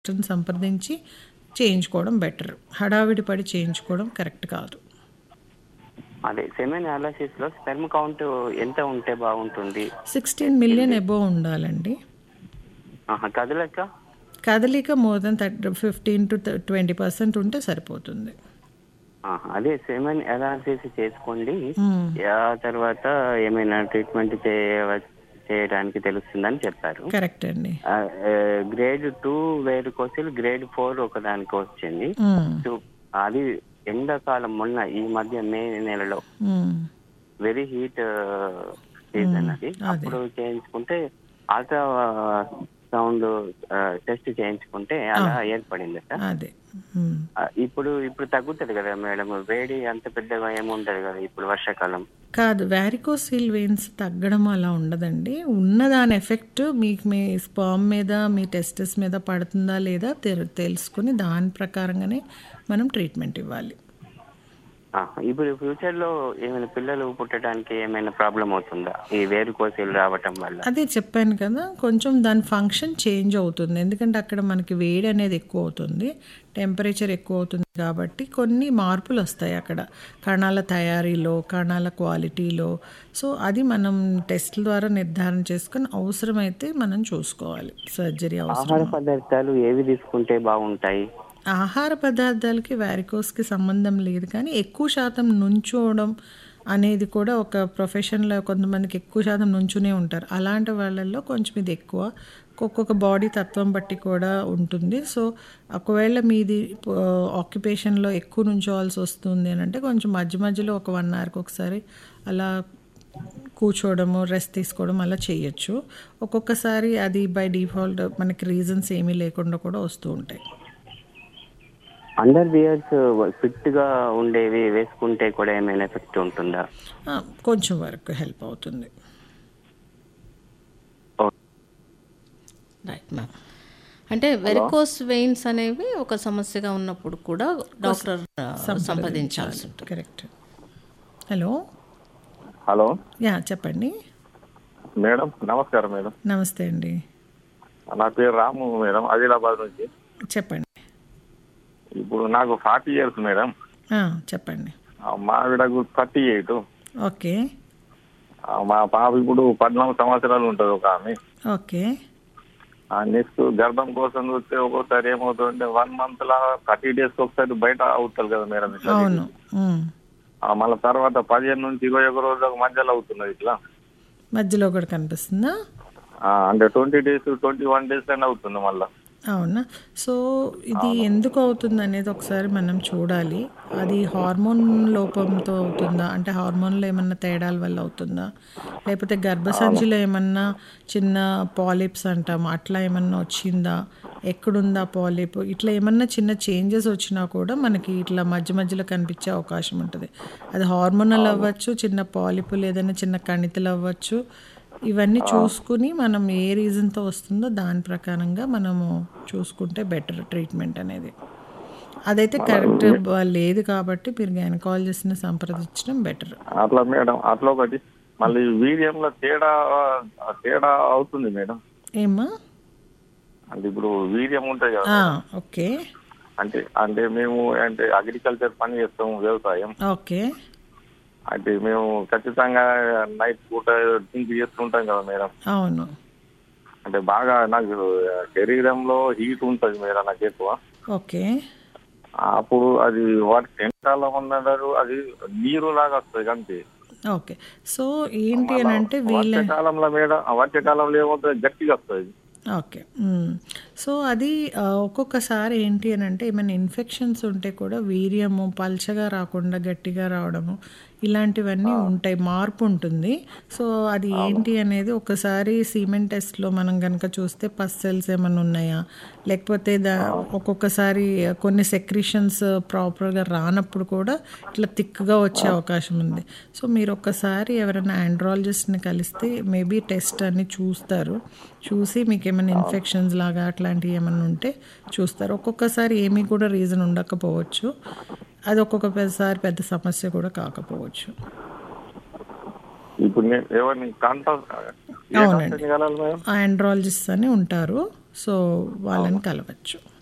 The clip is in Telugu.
డాక్టర్ని సంప్రదించి చేయించుకోవడం బెటర్ హడావిడి పడి చేయించుకోవడం కరెక్ట్ కాదు అదే సెమెన్ అనాలిసిస్ లో స్పెర్మ్ కౌంట్ ఎంత ఉంటే బాగుంటుంది సిక్స్టీన్ మిలియన్ ఎబో ఉండాలండి ఆహా, కదలక కదలిక more then thirty fifteen to twenty percent ఉంటే సరిపోతుంది ఆహా, అదే సెమెన్ అనాలిసిస్ చేసుకోండి మ్మ్. ఆ తర్వాత ఏమైనా ట్రీట్మెంట్ చేయవ చేయడానికి తెలుస్తుందని చెప్పారు కరెక్ట్ అండి ఆ, ఏ, గ్రేడ్ టూ వేరు కోసిల్ గ్రేడ్ ఫోర్ ఒకదానికి వచ్చింది మ్మ్. టూ- అది ఎండాకాలం మొన్న ఈ మధ్య మే నెలలో మ్మ్. వెరీ హీట్ సీజన్ అది అప్పుడు చేయించుకుంటే అల్ట్రా సౌండ్ టెస్ట్ చేయించుకుంటే అలా ఏర్పడింది సార్ అదే మ్మ్. ఆ, ఇప్పుడు ఇప్పుడు తగ్గుతుంది కదా మేడం వేడి అంత పెద్దగా ఏముంటది కదా ఇప్పుడు వర్షాకాలం కాదు వ్యారికోసిల్ వెయిన్స్ తగ్గడం అలా ఉండదండి ఉన్న దాని ఎఫెక్ట్ మీకు మీ స్పర్మ్ మీద మీ టెస్టెస్ మీద పడుతుందా లేదా తెలు- తెలుసుకుని దాని ప్రకారంగానే మనం ట్రీట్మెంట్ ఇవ్వాలి ఆ, ఇప్పుడు ఫ్యూచర్ లో ఏమైనా పిల్లలు పుట్టడానికి ఏమైనా ప్రాబ్లం అవుతుందా ఈ వేరు కోసిలు రావటం వల్ల అదే చెప్పాను కదా కొంచెం దాని ఫంక్షన్ చేంజ్ అవుతుంది ఎందుకంటే అక్కడ మనకి వేడి అనేది ఎక్కువ అవుతుంది టెంపరేచర్ ఎక్కువ అవుతుంది కాబట్టి కొన్ని మార్పులు వస్తాయి అక్కడ కణాల తయారీలో కణాల క్వాలిటీలో సో అది మనం టెస్ట్ల ద్వారా నిర్ధారణ చేసుకొని అవసరమైతే మనం చూసుకోవాలి సర్జరీ అవసరం ఆహార పదార్థాలు ఏవి తీసుకుంటే బాగుంటాయి ఆహార పదార్థాలకి వ్యారికోస్కి సంబంధం లేదు కానీ ఎక్కువ శాతం నుంచోవడం అనేది కూడా ఒక ప్రొఫెషన్లో కొంతమందికి ఎక్కువ శాతం నుంచునే ఉంటారు అలాంటి వాళ్ళల్లో కొంచెం ఇది ఎక్కువ ఒక్కొక్క బాడీ తత్వం బట్టి కూడా ఉంటుంది సో ఒకవేళ మీది ఆక్యుపేషన్లో ఎక్కువ నుంచోవాల్సి వస్తుంది అని అంటే కొంచెం మధ్య మధ్యలో ఒక వన్ అవర్కి ఒకసారి అలా కూర్చోవడము రెస్ట్ తీసుకోవడం అలా చేయొచ్చు ఒక్కొక్కసారి అది బై డిఫాల్ట్ మనకి రీజన్స్ ఏమీ లేకుండా కూడా వస్తూ ఉంటాయి అండర్ వియర్స్ ఫిట్ గా ఉండేవి వేసుకుంటే కూడా ఏమైనా ఎఫెక్ట్ ఉంటుందా ఆ, కొంచెం వరకు హెల్ప్ అవుతుంది రైట్ మ్యామ్ అంటే వెరికోస్ వెయిన్స్ అనేవి ఒక సమస్యగా ఉన్నప్పుడు కూడా డాక్టర్ ఆ, సంప్రదించాల్సి ఉంటుంది కరెక్ట్ హలో హలో యా చెప్పండి మేడం నమస్కారం మేడం నమస్తే అండి నా పేరు రాము మేడం ఆదిలాబాద్ నుంచి చెప్పండి ఇప్పుడు నాకు ఫార్టీ ఇయర్స్ మేడం ఆ, చెప్పండి ఆ, మా ఆవిడకు థర్టీ ఎయిట్ ఓకే మా పాప ఇప్పుడు పద్నాలుగు సంవత్సరాలు ఉంటుంది ఒక ఆమె ఓకే నెక్స్ట్ గర్భం కోసం చూస్తే ఒక్కోసారి ఏమవుతుందంటే వన్ మంత్ లా థర్టీ డేస్ ఒకసారి బయట అవుతుంది కదా మేడం ఇట్లా అవును ఉమ్. ఆ, మళ్ళీ తర్వాత పదిహేను నుంచి ఇరవై ఒక రోజులకు మధ్యలో అవుతున్నది ఇట్లా మధ్యలో కూడా కనిపిస్తుందా ఆ, అంటే twenty days twenty one days అని అవుతుంది మళ్ళీ అవునా సో ఇది ఎందుకు అవుతుంది అనేది ఒకసారి మనం చూడాలి అది హార్మోన్ లోపంతో అవుతుందా అంటే హార్మోన్లో ఏమన్నా తేడాల వల్ల అవుతుందా లేకపోతే గర్భసంచిలో ఏమన్నా చిన్న పాలిప్స్ అంటాం అట్లా ఏమన్నా వచ్చిందా ఎక్కడుందా పాలిప్ ఇట్లా ఏమన్నా చిన్న చేంజెస్ వచ్చినా కూడా మనకి ఇట్లా మధ్య మధ్యలో కనిపించే అవకాశం ఉంటుంది అది హార్మోనల్ అవ్వచ్చు చిన్న పాలిప్ లేదన్నా చిన్న కణితులు అవ్వచ్చు ఇవన్నీ చూసుకుని మనం ఏ రీజన్తో వస్తుందో దాని ప్రకారంగా మనము చూసుకుంటే బెటర్ ట్రీట్మెంట్ అనేది అదైతే కరెక్ట్ లేదు కాబట్టి మీరు గైనకాలజిస్ట్ని సంప్రదించడం బెటర్ అట్లా మేడం అట్లా ఒకటి మళ్ళీ వీర్యంలో తేడా తేడా అవుతుంది మేడం ఏమా అంటే ఇప్పుడు వీర్యం ఉంటుంది కదా ఆ, ఓకే అంటే అంటే మేము అంటే అగ్రికల్చర్ పని చేస్తాము వ్యవసాయం ఓకే అంటే మేము ఖచ్చితంగా నైట్ పూట డ్రింక్ చేస్తుంటాం కదా మేడం అవును అంటే బాగా నాకు శరీరంలో హీట్ ఉంటుంది మేడం నాకు ఎక్కువ ఓకే అప్పుడు అది వాటి ఎండాకాలం అన్నారు అది నీరు లాగా వస్తుంది అంతే ఓకే సో ఏంటి అని అంటే వీళ్ళ వర్షాకాలంలో మేడం వర్షాకాలంలో ఏమవుతుంది గట్టిగా వస్తుంది ఓకే మ్మ్. సో అది ఆ, ఒక్కొక్కసారి ఏంటి అని అంటే ఏమైనా ఇన్ఫెక్షన్స్ ఉంటే కూడా వీర్యము పల్చగా రాకుండా గట్టిగా రావడము ఇలాంటివన్నీ ఉంటాయి మార్పు ఉంటుంది సో అది ఏంటి అనేది ఒకసారి సిమెంట్ టెస్ట్లో మనం కనుక చూస్తే పస్ సెల్స్ ఏమైనా ఉన్నాయా లేకపోతే దా ఒక్కొక్కసారి కొన్ని సెక్రిషన్స్ ప్రాపర్గా రానప్పుడు కూడా ఇట్లా థిక్గా వచ్చే అవకాశం ఉంది సో మీరు ఒక్కసారి ఎవరైనా ఆండ్రాలజిస్ట్ని కలిస్తే మేబీ టెస్ట్ అని చూస్తారు చూసి మీకు ఏమైనా ఇన్ఫెక్షన్స్ లాగా అట్లాంటివి ఏమైనా ఉంటే చూస్తారు ఒక్కొక్కసారి ఏమీ కూడా రీజన్ ఉండకపోవచ్చు అది ఒక్కొక్కసారి పెద్ద సమస్య కూడా కాకపోవచ్చు ఇప్పుడు నేను ఎవరిని కాంటాక్ట్ అవునండి. కలాలి మేడం ఆండ్రాలజిస్ట్ అని ఉంటారు సో వాళ్ళని కలవచ్చు